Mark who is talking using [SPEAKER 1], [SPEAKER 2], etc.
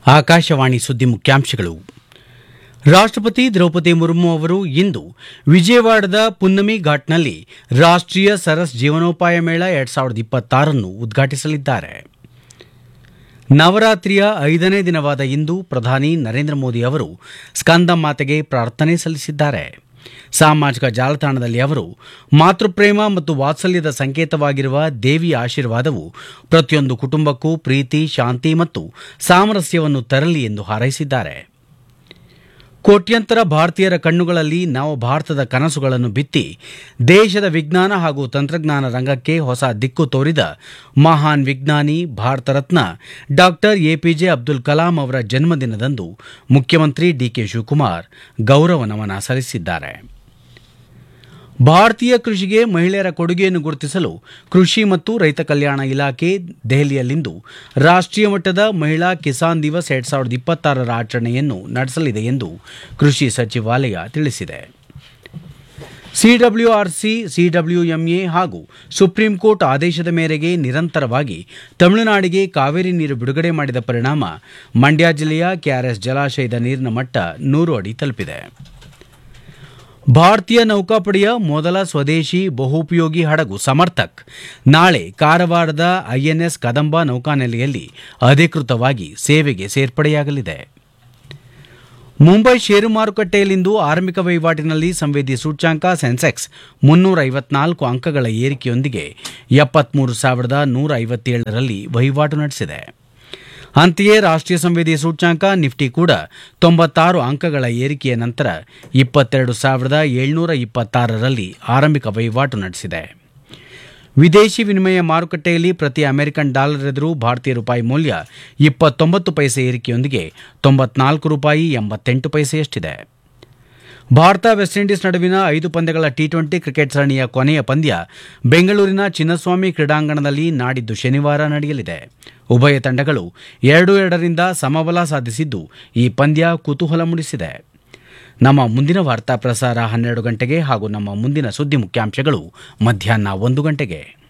[SPEAKER 1] ಆಕಾಶವಾಣಿ ಸುದ್ದಿ ಮುಖ್ಯಾಂಶಗಳು ರಾಷ್ಟ್ರಪತಿ ದ್ರೌಪದಿ ಮುರ್ಮು ಅವರು ಇಂದು ವಿಜಯವಾಡದ ಪುನ್ನಮಿ ಘಾಟ್ನಲ್ಲಿ ರಾಷ್ಟ್ರೀಯ ಸರಸ್ ಜೀವನೋಪಾಯ ಮೇಳ ಎರಡ್ ಸಾವಿರದ ಇಪ್ಪತ್ತಾರನ್ನು ಉದ್ಘಾಟಿಸಲಿದ್ದಾರೆ ನವರಾತ್ರಿಯ ಐದನೇ ದಿನವಾದ ಇಂದು ಪ್ರಧಾನಿ ನರೇಂದ್ರ ಮೋದಿ ಅವರು ಸ್ಕಂದ ಮಾತೆಗೆ ಪ್ರಾರ್ಥನೆ ಸಲ್ಲಿಸಿದ್ದಾರೆ ಸಾಮಾಜಿಕ ಜಾಲತಾಣದಲ್ಲಿ ಅವರು ಮಾತೃಪ್ರೇಮ ಮತ್ತು ವಾತ್ಸಲ್ಯದ ಸಂಕೇತವಾಗಿರುವ ದೇವಿಯ ಆಶೀರ್ವಾದವು ಪ್ರತಿಯೊಂದು ಕುಟುಂಬಕ್ಕೂ ಪ್ರೀತಿ ಶಾಂತಿ ಮತ್ತು ಸಾಮರಸ್ಯವನ್ನು ತರಲಿ ಎಂದು ಹಾರೈಸಿದ್ದಾರೆ ಕೋಟ್ಯಂತರ ಭಾರತೀಯರ ಕಣ್ಣುಗಳಲ್ಲಿ ನಾವು ಭಾರತದ ಕನಸುಗಳನ್ನು ಬಿತ್ತಿ ದೇಶದ ವಿಜ್ಞಾನ ಹಾಗೂ ತಂತ್ರಜ್ಞಾನ ರಂಗಕ್ಕೆ ಹೊಸ ದಿಕ್ಕು ತೋರಿದ ಮಹಾನ್ ವಿಜ್ಞಾನಿ ಭಾರತ ರತ್ನ ಡಾಕ್ಟರ್ ಎಪಿಜೆ ಅಬ್ದುಲ್ ಕಲಾಂ ಅವರ ಜನ್ಮದಿನದಂದು ಮುಖ್ಯಮಂತ್ರಿ ಡಿಕೆ ಶಿವಕುಮಾರ್ ಗೌರವ ನಮನ ಸಲ್ಲಿಸಿದ್ದಾರೆ ಭಾರತೀಯ ಕೃಷಿಗೆ ಮಹಿಳೆಯರ ಕೊಡುಗೆಯನ್ನು ಗುರುತಿಸಲು ಕೃಷಿ ಮತ್ತು ರೈತ ಕಲ್ಯಾಣ ಇಲಾಖೆ ದೆಹಲಿಯಲ್ಲಿಂದು ರಾಷ್ಟ್ರೀಯ ಮಟ್ಟದ ಮಹಿಳಾ ಕಿಸಾನ್ ದಿವಸ್ ಎರಡ್ ಸಾವಿರದ ಇಪ್ಪತ್ತಾರರ ಆಚರಣೆಯನ್ನು ನಡೆಸಲಿದೆ ಎಂದು ಕೃಷಿ ಸಚಿವಾಲಯ ತಿಳಿಸಿದೆ ಸಿಡಬ್ಲ್ಯೂಆರ್ಸಿ ಸಿಡಬ್ಲ್ಯೂಎಂಎ ಹಾಗೂ ಸುಪ್ರೀಂ ಕೋರ್ಟ್ ಆದೇಶದ ಮೇರೆಗೆ ನಿರಂತರವಾಗಿ ತಮಿಳುನಾಡಿಗೆ ಕಾವೇರಿ ನೀರು ಬಿಡುಗಡೆ ಮಾಡಿದ ಪರಿಣಾಮ ಮಂಡ್ಯ ಜಿಲ್ಲೆಯ ಕೆಆರ್ಎಸ್ ಜಲಾಶಯದ ನೀರಿನ ಮಟ್ಟ ನೂರು ಅಡಿ ತಲುಪಿದೆ ಭಾರತೀಯ ನೌಕಾಪಡೆಯ ಮೊದಲ ಸ್ವದೇಶಿ ಬಹುಪಯೋಗಿ ಹಡಗು ಸಮರ್ಥಕ್ ನಾಳೆ ಕಾರವಾರದ ಐಎನ್ಎಸ್ ಕದಂಬ ನೌಕಾನೆಲೆಯಲ್ಲಿ ಅಧಿಕೃತವಾಗಿ ಸೇವೆಗೆ ಸೇರ್ಪಡೆಯಾಗಲಿದೆ ಮುಂಬೈ ಷೇರು ಮಾರುಕಟ್ಟೆಯಲ್ಲಿಂದು ಆರಂಭಿಕ ವಹಿವಾಟಿನಲ್ಲಿ ಸಂವೇದಿ ಸೂಚ್ಯಾಂಕ ಸೆನ್ಸೆಕ್ಸ್ ಮುನ್ನೂರ ಐವತ್ನಾಲ್ಕು ಅಂಕಗಳ ಏರಿಕೆಯೊಂದಿಗೆ ಎಪ್ಪತ್ಮೂರು ಸಾವಿರದ ನೂರ ಐವತ್ತೇಳರಲ್ಲಿ ವಹಿವಾಟು ನಡೆಸಿದೆ ಅಂತೆಯೇ ರಾಷ್ಟ್ರೀಯ ಸಂವೇದಿ ಸೂಚ್ಯಾಂಕ ನಿಫ್ಟಿ ಕೂಡ ತೊಂಬತ್ತಾರು ಅಂಕಗಳ ಏರಿಕೆಯ ನಂತರ ಇಪ್ಪತ್ತೆರಡು ಸಾವಿರದ ಏಳ್ನೂರ ಇಪ್ಪತ್ತಾರರಲ್ಲಿ ಆರಂಭಿಕ ವಹಿವಾಟು ನಡೆಸಿದೆ ವಿದೇಶಿ ವಿನಿಮಯ ಮಾರುಕಟ್ಟೆಯಲ್ಲಿ ಪ್ರತಿ ಅಮೆರಿಕನ್ ಡಾಲರ್ ಎದುರು ಭಾರತೀಯ ರೂಪಾಯಿ ಮೌಲ್ಯ ಇಪ್ಪತ್ತೊಂಬತ್ತು ಪೈಸೆ ಏರಿಕೆಯೊಂದಿಗೆ ತೊಂಬತ್ನಾಲ್ಕು ರೂಪಾಯಿ ಎಂಬತ್ತೆಂಟು ಪೈಸೆಯಷ್ಟಿದೆ ಭಾರತ ವೆಸ್ಟ್ ಇಂಡೀಸ್ ನಡುವಿನ ಐದು ಪಂದ್ಯಗಳ ಟಿ ಟ್ವೆಂಟಿ ಕ್ರಿಕೆಟ್ ಸರಣಿಯ ಕೊನೆಯ ಪಂದ್ಯ ಬೆಂಗಳೂರಿನ ಚಿನ್ನಸ್ವಾಮಿ ಕ್ರೀಡಾಂಗಣದಲ್ಲಿ ನಾಡಿದ್ದು ಶನಿವಾರ ನಡೆಯಲಿದೆ ಉಭಯ ತಂಡಗಳು ಎರಡು ಎರಡರಿಂದ ಸಮಬಲ ಸಾಧಿಸಿದ್ದು ಈ ಪಂದ್ಯ ಕುತೂಹಲ ಮೂಡಿಸಿದೆ ನಮ್ಮ ಮುಂದಿನ ವಾರ್ತಾ ಪ್ರಸಾರ ಹನ್ನೆರಡು ಗಂಟೆಗೆ ಹಾಗೂ ನಮ್ಮ ಮುಂದಿನ ಸುದ್ದಿ ಮುಖ್ಯಾಂಶಗಳು ಮಧ್ಯಾಹ್ನ ಒಂದು ಗಂಟೆಗೆ